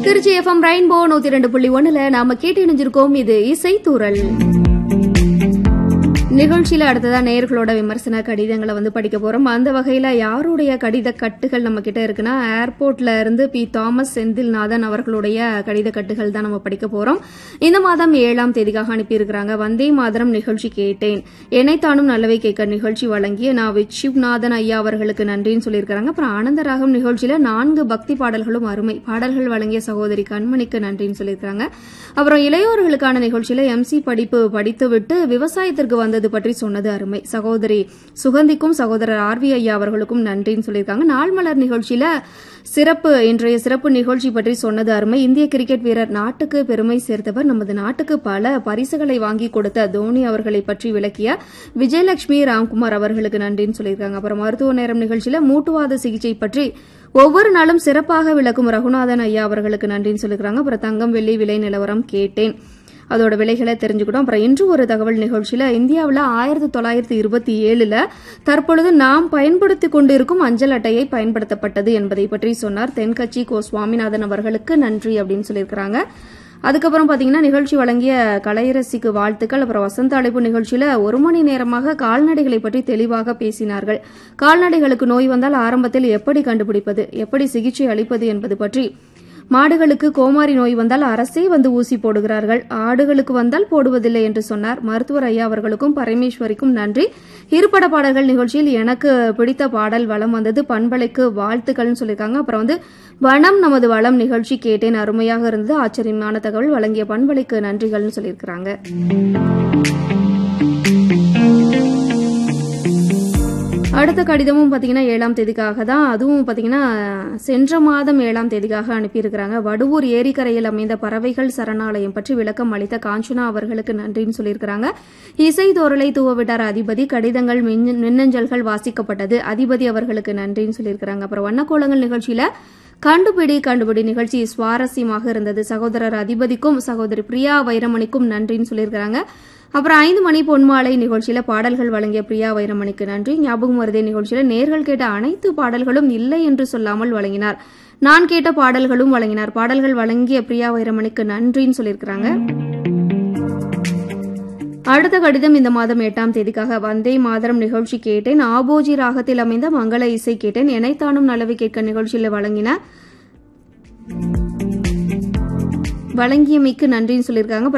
Trichy FM rainbow நூத்தி ரெண்டு புள்ளி ஒண்ணுல நாம கேட்டு இணைஞ்சிருக்கோம் இது இசை தூரல் நிகழ்ச்சியில அடுத்ததா நேயர்களோட விமர்சன கடிதங்களை வந்து படிக்க போறோம் அந்த வகையில யாருடைய கடித கட்டுகள் நம்ம கிட்ட இருக்குன்னா ஏர்போர்ட்ல இருந்து பி தாமஸ் செந்தில்நாதன் அவர்களுடைய கடித கட்டுகள் தான் நம்ம படிக்க போறோம் இந்த மாதம் ஏழாம் தேதிக்காக அனுப்பியிருக்கிறாங்க வந்தே மாதரம் நிகழ்ச்சி கேட்டேன் என்னைத்தானும் நல்லவை கேட்க நிகழ்ச்சி வழங்கிய நான் விச்சிவ்நாதன் ஐயா அவர்களுக்கு நன்றின்னு சொல்லியிருக்காங்க அப்புறம் ஆனந்தராகம் நிகழ்ச்சியில நான்கு பக்தி பாடல்களும் அருமை பாடல்கள் வழங்கிய சகோதரி கண்மணிக்கு நன்றின்னு சொல்லியிருக்காங்க அப்புறம் இளையோர்களுக்கான நிகழ்ச்சியில எம்சி படிப்பு படித்துவிட்டு விவசாயத்திற்கு வந்தது பற்றி சொன்னது அருமை சகோதரி சுகந்திக்கும் சகோதரர் ஆர் வி ஐயா அவர்களுக்கும் நன்றின்னு சொல்லியிருக்காங்க நாள் மலர் நிகழ்ச்சியில சிறப்பு இன்றைய சிறப்பு நிகழ்ச்சி பற்றி சொன்னது அருமை இந்திய கிரிக்கெட் வீரர் நாட்டுக்கு பெருமை சேர்த்தவர் நமது நாட்டுக்கு பல பரிசுகளை வாங்கி கொடுத்த தோனி அவர்களை பற்றி விளக்கிய விஜயலட்சுமி ராம்குமார் அவர்களுக்கு நன்றின்னு சொல்லியிருக்காங்க அப்புறம் மருத்துவ நேரம் நிகழ்ச்சியில மூட்டுவாத சிகிச்சை பற்றி ஒவ்வொரு நாளும் சிறப்பாக விளக்கும் ரகுநாதன் ஐயா அவர்களுக்கு நன்றின்னு சொல்லியிருக்காங்க அப்புறம் தங்கம் வெள்ளி விலை நிலவரம் கேட்டேன் அதோட விலைகளை தெரிஞ்சுக்கிட்டோம் அப்புறம் இன்று ஒரு தகவல் நிகழ்ச்சியில இந்தியாவில் ஆயிரத்தி தொள்ளாயிரத்தி இருபத்தி ஏழுல தற்பொழுது நாம் பயன்படுத்தி கொண்டிருக்கும் அஞ்சல் அட்டையை பயன்படுத்தப்பட்டது என்பதை பற்றி சொன்னார் தென்கட்சி கோ சுவாமிநாதன் அவர்களுக்கு நன்றி அப்படின்னு சொல்லியிருக்கிறாங்க அதுக்கப்புறம் பாத்தீங்கன்னா நிகழ்ச்சி வழங்கிய கலையரசிக்கு வாழ்த்துக்கள் அப்புறம் வசந்த அழைப்பு நிகழ்ச்சியில ஒரு மணி நேரமாக கால்நடைகளை பற்றி தெளிவாக பேசினார்கள் கால்நடைகளுக்கு நோய் வந்தால் ஆரம்பத்தில் எப்படி கண்டுபிடிப்பது எப்படி சிகிச்சை அளிப்பது என்பது பற்றி மாடுகளுக்கு கோமாரி நோய் வந்தால் அரசே வந்து ஊசி போடுகிறார்கள் ஆடுகளுக்கு வந்தால் போடுவதில்லை என்று சொன்னார் மருத்துவர் ஐயா அவர்களுக்கும் பரமேஸ்வரிக்கும் நன்றி இருபட பாடல்கள் நிகழ்ச்சியில் எனக்கு பிடித்த பாடல் வளம் வந்தது பண்பலைக்கு வாழ்த்துக்கள்னு சொல்லியிருக்காங்க அப்புறம் வந்து வனம் நமது வளம் நிகழ்ச்சி கேட்டேன் அருமையாக இருந்தது ஆச்சரியமான தகவல் வழங்கிய பண்பலைக்கு நன்றிகள்னு சொல்லியிருக்கிறாங்க அடுத்த கடிதமும் பார்த்தீங்கன்னா ஏழாம் தேதிக்காக தான் அதுவும் பார்த்தீங்கன்னா சென்ற மாதம் ஏழாம் தேதிக்காக அனுப்பியிருக்கிறாங்க வடுவூர் ஏரிக்கரையில் அமைந்த பறவைகள் சரணாலயம் பற்றி விளக்கம் அளித்த காஞ்சனா அவர்களுக்கு நன்றின்னு சொல்லியிருக்கிறாங்க இசை தோரலை தூவவிட்டார் அதிபதி கடிதங்கள் மின்- மின்னஞ்சல்கள் வாசிக்கப்பட்டது அதிபதி அவர்களுக்கு நன்றின்னு சொல்லியிருக்கிறாங்க அப்புறம் வண்ணக்கோலங்கள் நிகழ்ச்சியில கண்டுபிடி கண்டுபிடி நிகழ்ச்சி சுவாரஸ்யமாக இருந்தது சகோதரர் அதிபதிக்கும் சகோதரி பிரியா வைரமணிக்கும் நன்றின்னு சொல்லியிருக்கிறாங்க அப்புறம் ஐந்து மணி பொன்மாலை நிகழ்ச்சியில பாடல்கள் வழங்கிய பிரியா வைரமணிக்கு நன்றி ஞாபகம் வருதே நிகழ்ச்சியில நேர்கள் கேட்ட அனைத்து பாடல்களும் இல்லை என்று சொல்லாமல் வழங்கினார் நான் கேட்ட பாடல்களும் வழங்கினார் பாடல்கள் வழங்கிய பிரியா வைரமணிக்கு நன்றின்னு சொல்லியிருக்கிறாங்க அடுத்த கடிதம் இந்த மாதம் எட்டாம் தேதிக்காக வந்தே மாதரம் நிகழ்ச்சி கேட்டேன் ஆபோஜி ராகத்தில் அமைந்த மங்கள இசை கேட்டேன் எனைத்தானும் நலவை கேட்க நிகழ்ச்சியில் வழங்கின வழங்கியமைக்கு நன்றின்னு சொல்லியிருக்காங்க